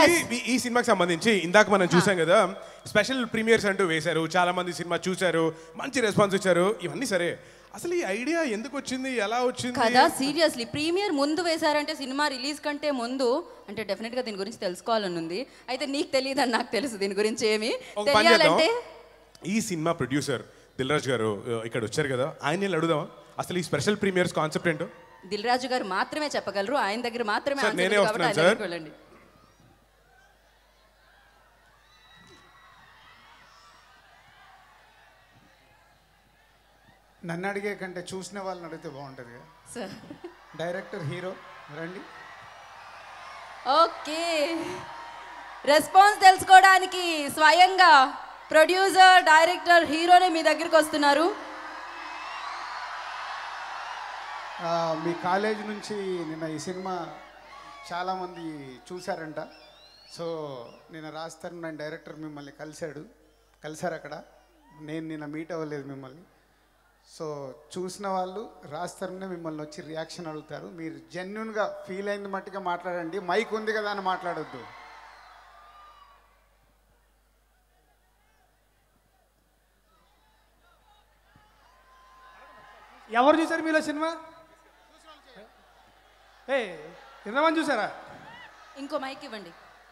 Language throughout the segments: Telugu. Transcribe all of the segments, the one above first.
ఈ- ఈ సినిమాకి సంబంధించి ఇందాక మనం చూసాం కదా స్పెషల్ ప్రీమియర్స్ అంటూ వేశారు చాలా మంది సినిమా చూశారు మంచి రెస్పాన్స్ ఇచ్చారు ఇవన్నీ సరే అసలు ఈ ఐడియా ఎందుకు వచ్చింది ఎలా వచ్చింది కదా సీరియస్లీ ప్రీమియర్ ముందు వేశారంటే సినిమా రిలీజ్ కంటే ముందు అంటే డెఫినెట్ గా దీని గురించి తెలుసుకోవాలని ఉంది అయితే నీకు తెలియదని నాకు తెలుసు దీని గురించి ఏమి ఒక పని చేద్దాం తెలియాలంటే ఈ సినిమా ప్రొడ్యూసర్ దిల్రాజ్ గారు ఆ, ఇక్కడ వచ్చారు కదా ఆయన వెళ్ళి అడుగుదాం అసలు ఈ స్పెషల్ ప్రీమియర్స్ కాన్సెప్ట్ ఏంటో దిల్ రాజు గారు మాత్రమే చెప్పగలరు ఆయన దగ్గర మాత్రమే సార్, answer నేనే ఉంది కాబట్టి వస్తున్నాను, ఆయన సార్. దగ్గరికి వెళ్ళండి నన్ను అడిగే కంటే చూసిన వాళ్ళని అడిగితే బాగుంటుంది కదా సార్ డైరెక్టర్ హీరో రండి ఓకే రెస్పాన్స్ తెలుసుకోవడానికి స్వయంగా ప్రొడ్యూసర్ డైరెక్టర్ హీరోనే మీ దగ్గరికి వస్తున్నారు ఆ, మీ కాలేజ్ నుంచి నిన్న ఈ సినిమా చాలామంది చూశారంట సో నిన్న రాస్తాను నేను డైరెక్టర్ మిమ్మల్ని కలిశాడు కలిశారు అక్కడ నేను నిన్న మీట్ అవ్వలేదు మిమ్మల్ని సో చూసిన వాళ్ళు రాస్తారనే మిమ్మల్ని వచ్చి రియాక్షన్ అడుగుతారు మీరు జెన్యున్గా ఫీల్ అయింది మట్టుగా మాట్లాడండి మైక్ ఉంది కదా అని మాట్లాడొద్దు ఎవరు చూశారు మీలో సినిమా ఏ ఎంతమంది చూసారా ఇంకో మైక్ ఇవ్వండి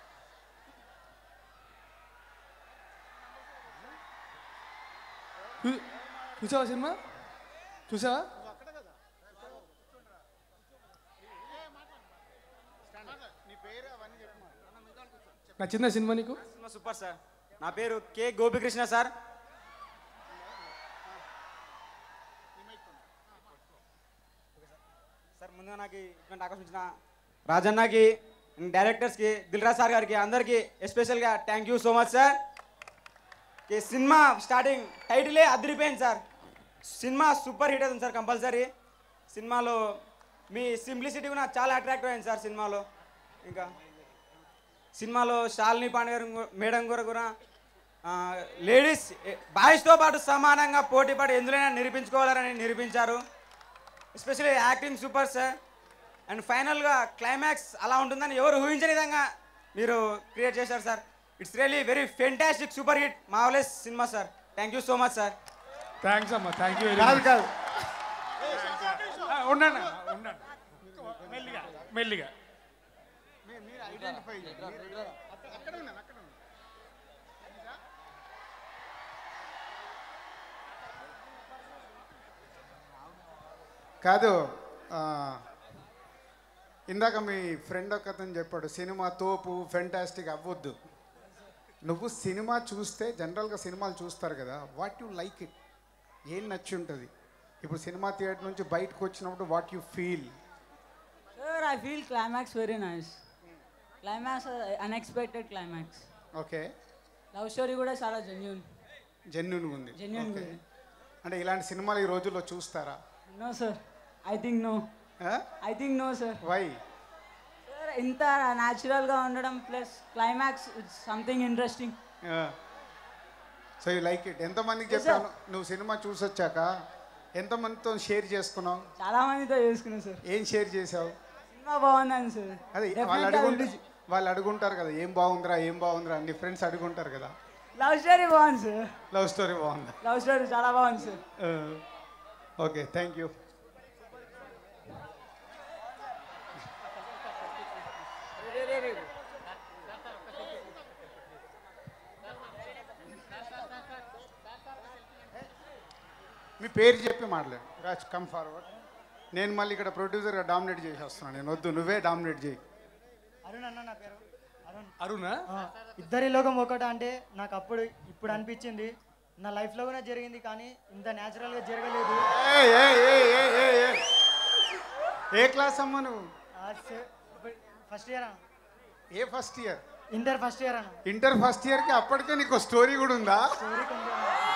చూ- చూసావా సినిమా చూసావా నచ్చిందా సినిమా నీకు సినిమా సూపర్ సార్ నా పేరు కే గోపికృష్ణ సార్ సార్ ముందుగా నాకు ఇటువంటి ఆకర్షించిన రాజన్నకి డైరెక్టర్స్కి దిల్రాజ్ సార్ గారికి అందరికీ ఎస్పెషల్గా thank you so much sir ఈ సినిమా స్టార్టింగ్ టైటిలే అదిరిపోయింది సార్ సినిమా సూపర్ హిట్ అవుతుంది సార్ కంపల్సరీ సినిమాలో మీ సింప్లిసిటీ కూడా చాలా అట్రాక్టివ్ అయింది సార్ సినిమాలో ఇంకా సినిమాలో శాలిని పాండే గారు గు- మేడం గారు కూడా లేడీస్ బాయ్స్తో పాటు సమానంగా పోటీ పడి ఎందులోనైనా నిరూపించుకోవాలని నిరూపించారు especially acting super sir and ఫైనల్గా క్లైమాక్స్ అలా ఉంటుందని ఎవరు ఊహించని విధంగా మీరు క్రియేట్ చేశారు sir it's really very fantastic super hit marvellous సినిమా sir thank you so much sir thanks అమ్మా థ్యాంక్ యూ కాదు కాదు ఉండండి అమ్మా, ఉండండి మెల్లిగా మెల్లిగా కాదు ఆ, ఇందాక మీ ఫ్రెండ్ ఒక అతను చెప్పాడు సినిమా తోపు ఫెంటాస్టిక్ అవ్వద్దు నువ్వు సినిమా చూస్తే జనరల్గా సినిమాలు చూస్తారు కదా వాట్ యు లైక్ ఇట్ ఏం నచ్చి ఉంటుంది ఇప్పుడు సినిమా థియేటర్ నుంచి బయటకు వచ్చినప్పుడు what you feel Sir, I feel climax very nice. Climax, uh, unexpected climax. Okay love story కూడా చాలా జెన్యున్ జెన్యున్ ఉంది Genuine Okay. ఉంది. అంటే ఇలాంటి సినిమాలు ఈ రోజుల్లో చూస్తారా no sir I think no I think no sir why sir ఇంత న్యాచురల్గా ఉండడం plus climax something interesting so you like it ఎంతమందికి Yes, sir. చెప్పాను నువ్వు సినిమా చూసొచ్చాక ఎంతమందితో షేర్ చేసుకున్నావు చాలా మందితో చేసుకున్నాను సార్ ఏం షేర్ చేసావు సినిమా బాగుందని సార్ అదే వాళ్ళు అడుగుంటారు వాళ్ళు అడుగుంటారు కదా ఏం బాగుందిరా ఏం బాగుందిరా అని ఫ్రెండ్స్ అడుగుంటారు కదా లవ్ స్టోరీ బాగుంది సార్ లవ్ స్టోరీ బాగుందా లవ్ స్టోరీ చాలా బాగుంది సార్ ఓకే థ్యాంక్ యూ మీ పేరు చెప్పి మాట్లాడు రాజ్ కమ్ ఫార్వర్డ్ నేను మళ్ళీ ఇక్కడ ప్రొడ్యూసర్గా డామినేట్ చేసి వస్తున్నాను నేను వద్దు నువ్వే డామినేట్ చేయి అరుణ్ అన్న నా పేరు అరుణ్ అరుణా ఆ, ఇద్దరి లోకం ఒకట అంటే నాకు అప్పుడు ఇప్పుడు అనిపించింది నా లైఫ్లో కూడా జరిగింది కానీ ఇంత న్యాచురల్గా జరగలేదు ఏయ్, ఏయ్, ఏయ్, ఏయ్, ఏయ్, ఏయ్. ఏ క్లాస్ అమ్మా నువ్వు ఫస్ట్ ఇయర్ అన్న ఏ first year inter first year అన్న ఇంటర్ ఫస్ట్ ఇయర్కి అప్పటికే నీకు స్టోరీ కూడా ఉందా స్టోరీ కొంచెం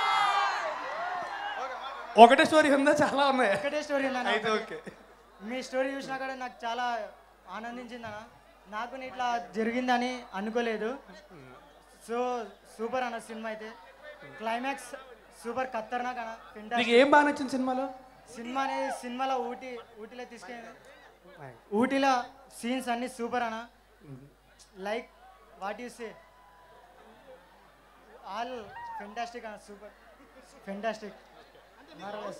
ఒకటే స్టోరీ ఉందా చాలా ఉన్నాయి ఒకటే స్టోరీ ఉందన్న అయితే ఒకటే. ఓకే మీ స్టోరీ చూసినా కూడా నాకు చాలా ఆనందించింది అన్న నాకు ఇట్లా జరిగిందని అనుకోలేదు సో సూపర్ అన్న సినిమా అయితే క్లైమాక్స్ సూపర్ ఖతర్నాక్ అన్న నీకు Fantastic. ఏం బాగా నచ్చింది సినిమాలో సినిమా అనేది సినిమాలో ఊటీ ఊటీలో తీసుకెళ్ళి ఊటీలో సీన్స్ అన్ని సూపర్ అన్న like what you say all fantastic అన్న సూపర్ ఫెంటాస్టిక్ మార్వలస్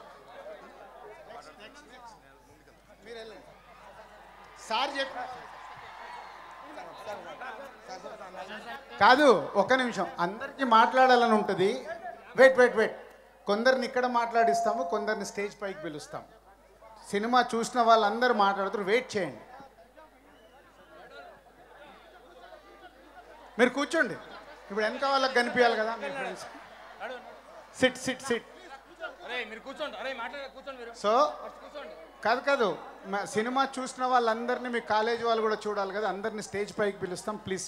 సార్ చెప్ప కాదు ఒక్క నిమిషం అందరికీ మాట్లాడాలని ఉంటుంది వెయిట్ వెయిట్ వెయిట్ కొందరిని ఇక్కడ మాట్లాడిస్తాము కొందరిని స్టేజ్ పైకి పిలుస్తాం సినిమా చూసిన వాళ్ళందరూ మాట్లాడుతారు వెయిట్ చేయండి మీరు కూర్చోండి ఇప్పుడు వెనక వాళ్ళకి కనిపించాలి కదా మీ ఫ్రెండ్స్ సిట్ సిట్ సిట్ అరే మీరు కూర్చోండి అరే మాట్లాడ కూర్చోండి మీరు సో కూర్చోండి కాదు కాదు మా- సినిమా చూసిన వాళ్ళందరినీ మీ కాలేజ్ వాళ్ళు కూడా చూడాలి కదా అందరినీ స్టేజ్ పైకి పిలుస్తాం ప్లీజ్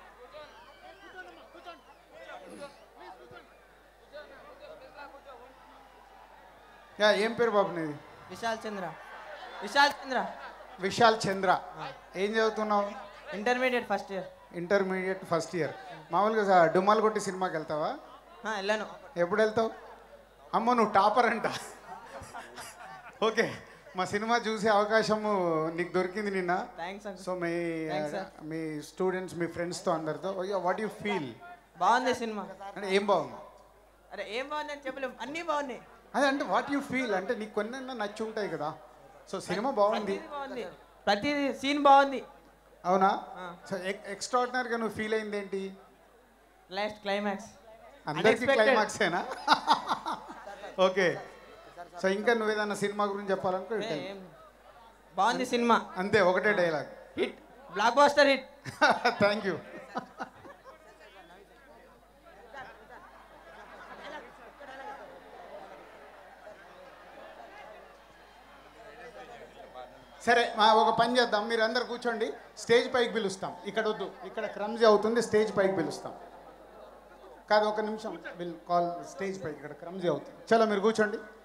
యా ఏం పేరు బాబు నీది విశాల్ చంద్ర విశాల్ చంద్ర విశాల్ చంద్ర ఏం చదువుతున్నావు intermediate first year intermediate first year మామూలుగా స- డుమ్మాలు కొట్టి సినిమాకి వెళ్తావా వెళ్ళాను ఎప్పుడు వెళ్తావు అమ్మ నువ్వు టాపర్ అంట ఓకే మా సినిమా చూసే అవకాశము నీకు దొరికింది నిన్న థ్యాంక్స్ అంకుల్ సో మీ Thanks, sir. మీ స్టూడెంట్స్ మీ ఫ్రెండ్స్తో అందరితో వాట్ యు ఫీల్ బాగుంది సినిమా అంటే ఏం బాగుంది అరే ఏం బాగుంది అని చెప్పలేము అన్నీ బాగున్నాయి అదే అంటే వాట్ యు ఫీల్ అంటే నీకు కొన్ని నచ్చి ఉంటాయి కదా సో సినిమా బాగుంది ప్రతిదీ బాగుంది ప్రతి సీన్ బాగుంది అవునా సో ఎక్స్ట్రాడినరీగా నువ్వు ఫీల్ అయింది ఏంటి లాస్ట్ క్లైమాక్స్ అందరికీ Unexpected. క్లైమాక్సేనా ఓకే సో ఇంకా నువ్వు ఏదన్నా సినిమా గురించి చెప్పాలనుకో you tell. బాగుంది సినిమా అంతే ఒకటే dialogue hit blockbuster hit thank you సరే మా ఒక పని చేద్దాం మీరు అందరు కూర్చోండి స్టేజ్ పైకి పిలుస్తాం ఇక్కడ వద్దు ఇక్కడ క్రమ్జీ అవుతుంది స్టేజ్ పైకి పిలుస్తాం కాదు ఒక నిమిషం విల్ కాల్ స్టేజ్ పైకి ఇక్కడ క్రమ్జీ అవుతుంది చలో మీరు కూర్చోండి